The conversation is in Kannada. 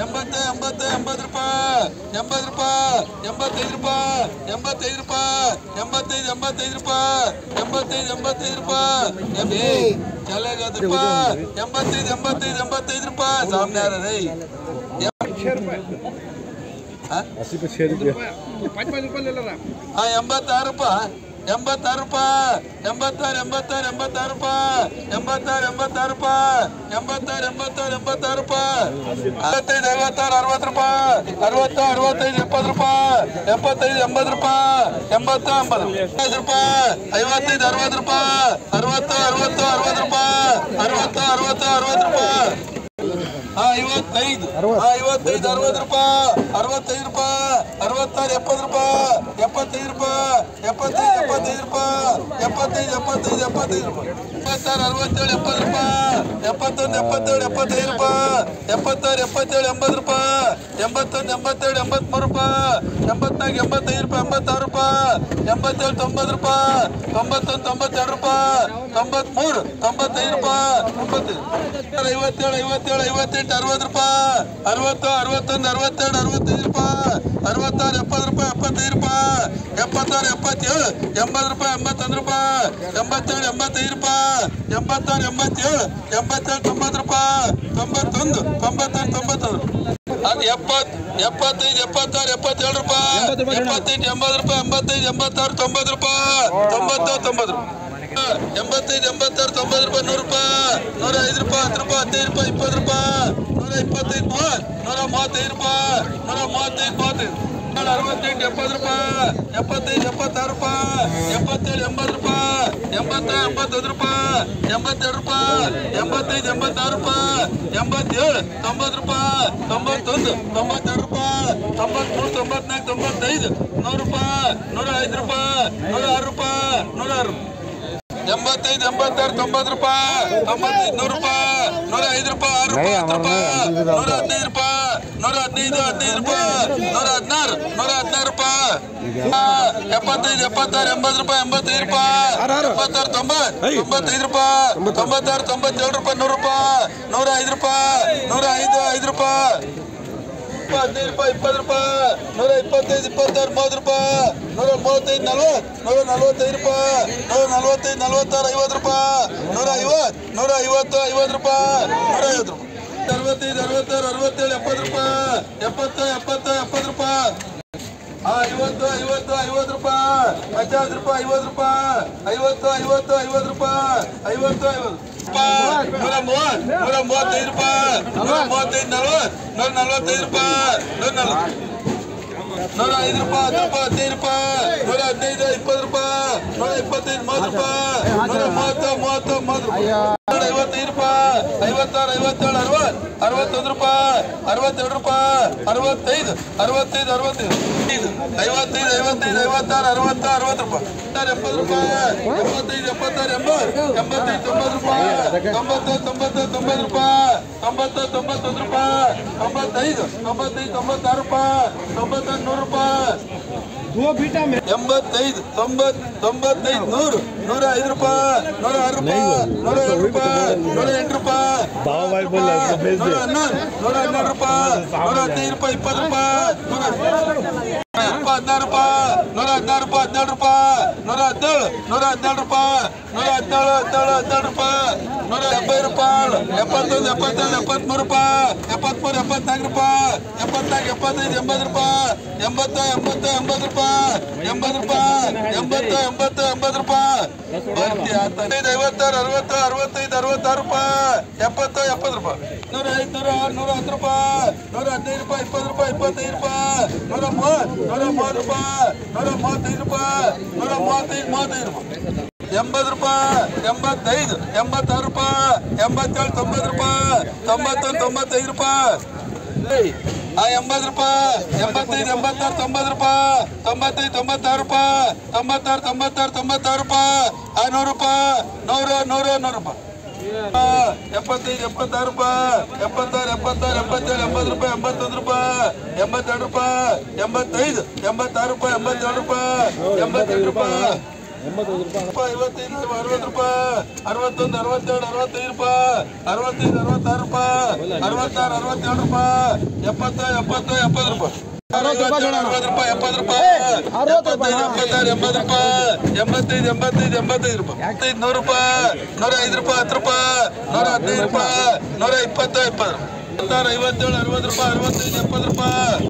ಎಂಬತ್ತು ಎಂಬತ್ತು ಎಂಬತ್ತು ರೂಪಾಯಿ ಎಂಬತ್ತು ರೂಪಾಯಿ ಎಂಬತ್ತೈದು ರೂಪಾಯಿ ಎಂಬತ್ತೈದು ರೂಪಾಯಿ ಎಂಬತ್ತೈದು ಎಂಬತ್ತೈದು ರೂಪಾಯಿ ಎಂಬತ್ತೈದು ಎಂಬತ್ತೈದು ರೂಪಾಯಿ ಎಮ್ಮಿ ಚಲಾಗದ ರೂಪಾಯಿ ಎಂಬತ್ತೈದು ಎಂಬತ್ತೈದು ಎಂಬತ್ತೈದು ರೂಪಾಯಿ ಸಾಮ್ನೆ ಯಾರ ರೈ अस्सी पे छः रुपये ಹಾ ಎಂಬತ್ತಾರು ರೂಪಾಯಿ ಎಂಬತ್ತಾರು ರೂಪಾಯಿ ಎಂಬತ್ತಾರು ಎಂಬತ್ತಾರು ಎಂಬತ್ತಾರು ರೂಪಾಯಿ ಎಂಬತ್ತಾರು ಎಂಬತ್ತಾರು ರೂಪಾಯಿ ಎಂಬತ್ತಾರು ಎಂಬತ್ತಾರು ಎಂಬತ್ತಾರು ರೂಪಾಯಿ ಅರವತ್ತೈದು ಐವತ್ತಾರು ಅರವತ್ತು ರೂಪಾಯಿ ಅರವತ್ತು ಅರವತ್ತೈದು ಎಪ್ಪತ್ತು ರೂಪಾಯಿ ಎಪ್ಪತ್ತೈದು ಎಂಬತ್ತು ರೂಪಾಯಿ ಎಂಬತ್ತು ಎಂಬತ್ತು ಐದು ರೂಪಾಯಿ ಐವತ್ತೈದು ಅರವತ್ತು ರೂಪಾಯಿ ಅರವತ್ತು ಅರವತ್ತು ಅರವತ್ತು ರೂಪಾಯಿ ಅರವತ್ತು ಅರವತ್ತು ಅರವತ್ತು ರೂಪಾಯಿ ಹಾ ಐವತ್ತೈದು ಹಾ ಐವತ್ತೈದು ಅರವತ್ತು ರೂಪಾಯಿ ಅರವತ್ತೈದು ರೂಪಾಯಿ ಅರವತ್ತಾರು ಎಪ್ಪತ್ತು ರೂಪಾಯಿ ಎಪ್ಪತ್ತೈದು ರೂಪಾಯಿ ಎಪ್ಪತ್ತೈದು ಎಪ್ಪತ್ತೈದು ರೂಪಾಯಿ ಎಪ್ಪತ್ತೈದು ಎಪ್ಪತ್ತೈದು ಎಪ್ಪತ್ತೈದು ರೂಪಾಯಿ ಎಪ್ಪತ್ತಾರು ಅರವತ್ತೇಳು ಎಪ್ಪತ್ತು ರೂಪಾಯಿ ಎಪ್ಪತ್ತೊಂದು ಎಪ್ಪತ್ತೇಳು ಎಪ್ಪತ್ತೈದು ರೂಪಾಯಿ ಎಪ್ಪತ್ತಾರು ಎಪ್ಪತ್ತೇಳು ಎಂಬತ್ತು ರೂಪಾಯಿ ಎಂಬತ್ತೊಂದು ಎಂಬತ್ತೇಳು ಎಂಬತ್ಮೂರು ರೂಪಾಯಿ ಎಂಬತ್ನಾಲ್ಕು ಎಂಬತ್ತೈದು ರೂಪಾಯಿ ಎಂಬತ್ತಾರು ರೂಪಾಯಿ ಎಂಬತ್ತೇಳು ತೊಂಬತ್ತು ರೂಪಾಯಿ ತೊಂಬತ್ತೊಂದು ತೊಂಬತ್ತೆರಡು ರೂಪಾಯಿ ತೊಂಬತ್ಮೂರು ತೊಂಬತ್ತೈದು ರೂಪಾಯಿ ತೊಂಬತ್ತೈದು ಐವತ್ತೇಳು ಐವತ್ತೇಳು ಐವತ್ತೆಂಟು ಅರವತ್ತು ರೂಪಾಯಿ ಅರವತ್ತು ಅರವತ್ತೊಂದು ಅರವತ್ತೆರಡು ಅರವತ್ತೈದು ರೂಪಾಯಿ ಅರವತ್ತಾರು ಎಪ್ಪತ್ತು ರೂಪಾಯಿ ಎಪ್ಪತ್ತೈದು ರೂಪಾಯಿ ಎಪ್ಪತ್ತಾರು ಎಪ್ಪತ್ತೇಳು ಎಂಬತ್ತು ರೂಪಾಯಿ ಎಂಬತ್ತೊಂದು ರೂಪಾಯಿ ಎಂಬತ್ತೇಳು ಎಂಬತ್ತೈದು ರೂಪಾಯಿ ಎಂಬತ್ತಾರು ಎಂಬತ್ತೇಳು ಎಂಬತ್ತೇಳು ತೊಂಬತ್ತು ರೂಪಾಯಿ ತೊಂಬತ್ತೊಂದು ತೊಂಬತ್ತೊಂದು ತೊಂಬತ್ತೊಂದು ಅದು ಎಪ್ಪತ್ ಎಪ್ಪತ್ತೈದು ಎಪ್ಪತ್ತಾರು ಎಪ್ಪತ್ತೇಳು ರೂಪಾಯಿ ಎಪ್ಪತ್ತೆಂಟು ಎಂಬತ್ತು ರೂಪಾಯಿ ಎಂಬತ್ತೈದು ಎಂಬತ್ತಾರು ತೊಂಬತ್ತು ರೂಪಾಯಿ ತೊಂಬತ್ತು ತೊಂಬತ್ತು ರೂಪಾಯಿ ಎಂಬತ್ತೈದು ಎಂಬತ್ತಾರು ತೊಂಬತ್ತು ರೂಪಾಯಿ ನೂರು ರೂಪಾಯಿ ನೂರ ಐದು ರೂಪಾಯಿ ಹತ್ತು ರೂಪಾಯಿ ಹದಿನೈದು ರೂಪಾಯಿ ಇಪ್ಪತ್ತು ರೂಪಾಯಿ ನೂರ ಇಪ್ಪತ್ತೈದು ಮೂವತ್ತು ನೂರ ಮೂವತ್ತೈದು ರೂಪಾಯಿ ನೂರ ಮೂವತ್ತೈದು ಮೂವತ್ತೈದು ನೂರ ಅರವತ್ತೆಂಟು ಎಪ್ಪತ್ತು ರೂಪಾಯಿ ಎಪ್ಪತ್ತೈದು ಎಪ್ಪತ್ತಾರು ರೂಪಾಯಿ ಎಪ್ಪತ್ತೇಳು ಎಂಬತ್ತು ರೂಪಾಯಿ ಎಂಬತ್ತ ಎಂಬತ್ತೊಂದು ರೂಪಾಯಿ ಎಂಬತ್ತೆರಡು ರೂಪಾಯಿ ಎಂಬತ್ತೈದು ಎಂಬತ್ತಾರು ರೂಪಾಯಿ ಎಂಬತ್ತೇಳು ತೊಂಬತ್ತು ರೂಪಾಯಿ ತೊಂಬತ್ತೊಂದು ತೊಂಬತ್ತೆರಡು ರೂಪಾಯಿ ತೊಂಬತ್ಮೂರು ತೊಂಬತ್ನಾಲ್ಕು ತೊಂಬತ್ತೈದು ನೂರು ರೂಪಾಯಿ ನೂರ ಐದು ರೂಪಾಯಿ ನೂರ ಆರು ರೂಪಾಯಿ ನೂರ ಆರು ರೂಪಾಯಿ ಎಂಬತ್ತೈದು ಎಂಬತ್ತಾರು ತೊಂಬತ್ತು ರೂಪಾಯಿ ತೊಂಬತ್ತೈದು ನೂರು ರೂಪಾಯಿ ನೂರ ಐದು ರೂಪಾಯಿ ಆರು ರೂಪಾಯಿ ಹತ್ತು ರೂಪಾಯಿ ನೂರ ಹದಿನೈದು ರೂಪಾಯಿ ನೂರ ಹದಿನೈದು ಹದಿನೈದು ರೂಪಾಯಿ ನೂರ ಹದಿನಾರು ನೂರ ಹದಿನಾರು ರೂಪಾಯಿ ಆ, ಎಪ್ಪತ್ತೈದು ಎಪ್ಪತ್ತಾರು ಎಂಬತ್ತು ರೂಪಾಯಿ ಎಂಬತ್ತೈದು ರೂಪಾಯಿ ಎಪ್ಪತ್ತಾರು ತೊಂಬತ್ತು ತೊಂಬತ್ತೈದು ರೂಪಾಯಿ ತೊಂಬತ್ತಾರು ತೊಂಬತ್ತೇಳು ರೂಪಾಯಿ ನೂರು ರೂಪಾಯಿ ನೂರ ಐದು ರೂಪಾಯಿ ನೂರ ಐದು ಐದು ರೂಪಾಯಿ ಹದಿನೈದು ರೂಪಾಯಿ ಇಪ್ಪತ್ತು ರೂಪಾಯಿ ನೂರ ಇಪ್ಪತ್ತೈದು ಇಪ್ಪತ್ತಾರು ಮೂವತ್ತು ರೂಪಾಯಿ ನೂರ ಮೂವತ್ತೈದು ನಲ್ವತ್ತು ನೂರ ನಲ್ವತ್ತೈದು ರೂಪಾಯಿ ನೂರ ನಲ್ವತ್ತೈದು ನಲ್ವತ್ತಾರು ಐವತ್ತು ರೂಪಾಯಿ ನೂರ ಐವತ್ತು ನೂರ ಐವತ್ತು ಐವತ್ತು ರೂಪಾಯಿ ನೂರ ಐವತ್ತು ರೂಪಾಯಿ ಅರವತ್ತೈದು ಅರವತ್ತಾರು ಅರವತ್ತೇಳು ಎಪ್ಪತ್ತು ರೂಪಾಯಿ ಎಪ್ಪತ್ತು ಎಪ್ಪತ್ತು ಎಪ್ಪತ್ತು ರೂಪಾಯಿ ಆ ಐವತ್ತು ಐವತ್ತು ಐವತ್ತು ರೂಪಾಯಿ ಪಚಾಸ್ ರೂಪಾಯಿ ಐವತ್ತು ರೂಪಾಯಿ ಐವತ್ತು ಐವತ್ತು ಐವತ್ತು ರೂಪಾಯಿ ಐವತ್ತು ಐವತ್ತು ರೂಪಾಯಿ ನೂರ ಮೂವತ್ತು ನೂರ ಮೂವತ್ತೈದು ರೂಪಾಯಿ ನೂರ ಮೂವತ್ತೈದು ನಲ್ವತ್ತು ನೂರ ನಲ್ವತ್ತೈದು ರೂಪಾಯಿ ನೂರ ನಲ್ವತ್ತು ನೂರ ಐದು ರೂಪಾಯಿ ಹತ್ತು ರೂಪಾಯಿ ಹದಿನೈದು ರೂಪಾಯಿ ನೂರ ಹದಿನೈದು ಇಪ್ಪತ್ತು ರೂಪಾಯಿ ನೂರ ಇಪ್ಪತ್ತೈದು ಮೂವತ್ತು ರೂಪಾಯಿ ನೂರ ಮೂವತ್ತು ಮೂವತ್ತು ಮೂವತ್ತು ರೂಪಾಯಿ ನೂರ ಐವತ್ತೈದು ರೂಪಾಯಿ ಐವತ್ತಾರು ಐವತ್ತೇಳು ಅರವತ್ತು ಅರವತ್ತೊಂದು ರೂಪಾಯಿ ಅರವತ್ತೆರಡು ರೂಪಾಯಿ ಅರವತ್ತೈದು ಅರವತ್ತೈದು ಅರವತ್ತೈದು ಐದು ಐವತ್ತೈದು ಐವತ್ತೈದು ಐವತ್ತಾರು ಅರವತ್ತು ಅರವತ್ತು ರೂಪಾಯಿ ಎಪ್ಪತ್ತು ರೂಪಾಯಿ ಎಪ್ಪತ್ತೈದು ಎಪ್ಪತ್ತಾರು ಎಂಬತ್ತು ಎಂಬತ್ತೈದು ತೊಂಬತ್ತು ರೂಪಾಯಿ ತೊಂಬತ್ತು ತೊಂಬತ್ತು ತೊಂಬತ್ತು ರೂಪಾಯಿ ತೊಂಬತ್ತು ತೊಂಬತ್ತೊಂದು ರೂಪಾಯಿ ತೊಂಬತ್ತೈದು ತೊಂಬತ್ತೈದು ತೊಂಬತ್ತಾರು ರೂಪಾಯಿ ತೊಂಬತ್ತೊಂದು ನೂರು ರೂಪಾಯಿ ಎಂಬತ್ತೈದು ತೊಂಬತ್ ತೊಂಬತ್ತೈದು ನೂರು ನೂರ ಐದು ರೂಪಾಯಿ ನೂರ ಆರು ರೂಪಾಯಿ ನೂರ ಏಳು ರೂಪಾಯಿ ನೂರ ಎಂಟು ರೂಪಾಯಿ ಬಾವ ಬಾಯಿ ಬೋಲ್ ಅಷ್ಟೇ ಬೇಸ್ ನೂರ ಹನ್ನೊಂದು ನೂರ ಹನ್ನೆರಡು ರೂಪಾಯಿ ನೂರ ಹದಿನೈದು ರೂಪಾಯಿ ಇಪ್ಪತ್ತು ರೂಪಾಯಿ ನೂರ ಹದಿನಾರು ರೂಪಾಯಿ ನೂರ ಹದಿನಾರು ರೂಪಾಯಿ ಹದಿನೇಳು ರೂಪಾಯಿ ನೂರ ಹದಿನೇಳು ನೂರ ಹದಿನೇಳು ರೂಪಾಯಿ ನೂರ ಹದಿನೇಳು ಹದಿನೇಳು ಹದಿನೇಳು ರೂಪಾಯಿ ನೂರ ಎಪ್ಪತ್ತು ರೂಪಾಯಿ ಎಪ್ಪತ್ತೊಂದು ಎಪ್ಪತ್ತೇಳು ಎಪ್ಪತ್ಮೂರು ರೂಪಾಯಿ ಎಪ್ಪತ್ಮೂರು ಎಪ್ಪತ್ನಾಲ್ಕು ರೂಪಾಯಿ ಎಪ್ಪತ್ನಾಲ್ಕು ಎಪ್ಪತ್ತೈದು ಎಂಬತ್ತು ರೂಪಾಯಿ ಎಂಬತ್ತು ಎಂಬತ್ತು ಎಂಬತ್ತು ರೂಪಾಯಿ ಎಂಬತ್ತು ರೂಪಾಯಿ ಎಂಬತ್ತು ಎಂಬತ್ತು ಎಂಬತ್ತು ರೂಪಾಯಿ ಹದಿನೈದು ಐವತ್ತಾರು ಅರವತ್ತು ಅರವತ್ತೈದು ಅರವತ್ತಾರು ರೂಪಾಯಿ ಎಪ್ಪತ್ತು ಎಪ್ಪತ್ತು ರೂಪಾಯಿ ನೂರ ಐದು ನೂರ ಆರು ನೂರ ಹತ್ತು ರೂಪಾಯಿ ನೂರ ಹದಿನೈದು ರೂಪಾಯಿ ಇಪ್ಪತ್ತು ರೂಪಾಯಿ ಇಪ್ಪತ್ತೈದು ರೂಪಾಯಿ ನೂರ ಮೂವತ್ತು ನೂರ ಮೂವತ್ತು ರೂಪಾಯಿ ನೂರ ಮೂವತ್ತೈದು ರೂಪಾಯಿ ನೂರ ಮೂವತ್ತೈದು ಮೂವತ್ತೈದು ರೂಪಾಯಿ ಎಂಬತ್ತು ರೂಪಾಯಿ ಎಂಬತ್ತೈದು ಎಂಬತ್ತಾರು ರೂಪಾಯಿ ಎಂಬತ್ತೇಳು ತೊಂಬತ್ತು ರೂಪಾಯಿ ತೊಂಬತ್ತೊಂದು ತೊಂಬತ್ತೈದು ರೂಪಾಯಿ ಆ ಎಂಬತ್ತು ರೂಪಾಯಿ ಎಂಬತ್ತೈದು ಎಂಬತ್ತಾರು ತೊಂಬತ್ತು ರೂಪಾಯಿ ತೊಂಬತ್ತೈದು ತೊಂಬತ್ತಾರು ರೂಪಾಯಿ ತೊಂಬತ್ತಾರು ತೊಂಬತ್ತಾರು ತೊಂಬತ್ತಾರು ರೂಪಾಯಿ ಆ ನೂರು ರೂಪಾಯಿ ನೂರು ನೂರು ನೂರು ರೂಪಾಯಿ ಆ, ಎಪ್ಪತ್ತೈದು ಎಪ್ಪತ್ತಾರು ರೂಪಾಯಿ ಎಪ್ಪತ್ತಾರು ಎಪ್ಪತ್ತಾರು ಎಪ್ಪತ್ತೇಳು ಎಂಬತ್ತು ರೂಪಾಯಿ ಎಂಬತ್ತೊಂದು ರೂಪಾಯಿ ಎಂಬತ್ತೆರಡು ರೂಪಾಯಿ ಎಂಬತ್ತೈದು ಎಂಬತ್ತಾರು ರೂಪಾಯಿ ಎಂಬತ್ತೇಳು ರೂಪಾಯಿ ಎಂಬತ್ತೆಂಟು ರೂಪಾಯಿ ಎಂಬತ್ತೈದು ರೂಪಾಯಿ ಐವತ್ತೈದು ರೂಪಾಯಿ ಅರವತ್ತು ರೂಪಾಯಿ ಅರವತ್ತೊಂದು ಅರವತ್ತೆರಡು ಅರವತ್ತೈದು ರೂಪಾಯಿ ಅರವತ್ತೈದು ಅರವತ್ತಾರು ರೂಪಾಯಿ ಅರವತ್ತಾರು ಅರವತ್ತೇಳು ರೂಪಾಯಿ ಎಪ್ಪತ್ತು ಎಪ್ಪತ್ತು ಎಪ್ಪತ್ತು ರೂಪಾಯಿ ಅರವತ್ತು ರೂಪಾಯಿ ಎಪ್ಪತ್ತು ರೂಪಾಯಿ ಎಪ್ಪತ್ತೈದು ಎಪ್ಪತ್ತಾರು ಎಂಬತ್ತು ರೂಪಾಯಿ ಎಂಬತ್ತೈದು ಎಂಬತ್ತೈದು ಎಂಬತ್ತೈದು ರೂಪಾಯಿ ಎಪ್ಪತ್ತೈದು ನೂರು ರೂಪಾಯಿ ನೂರ ಐದು ರೂಪಾಯಿ ಹತ್ತು ರೂಪಾಯಿ ನೂರ ಹದಿನೈದು ರೂಪಾಯಿ ನೂರ ಇಪ್ಪತ್ತು ಇಪ್ಪತ್ತು ರೂಪಾಯಿ ಐವತ್ತೇಳು ಅರವತ್ತು ರೂಪಾಯಿ ಅರವತ್ತೈದು ಎಪ್ಪತ್ತು ರೂಪಾಯಿ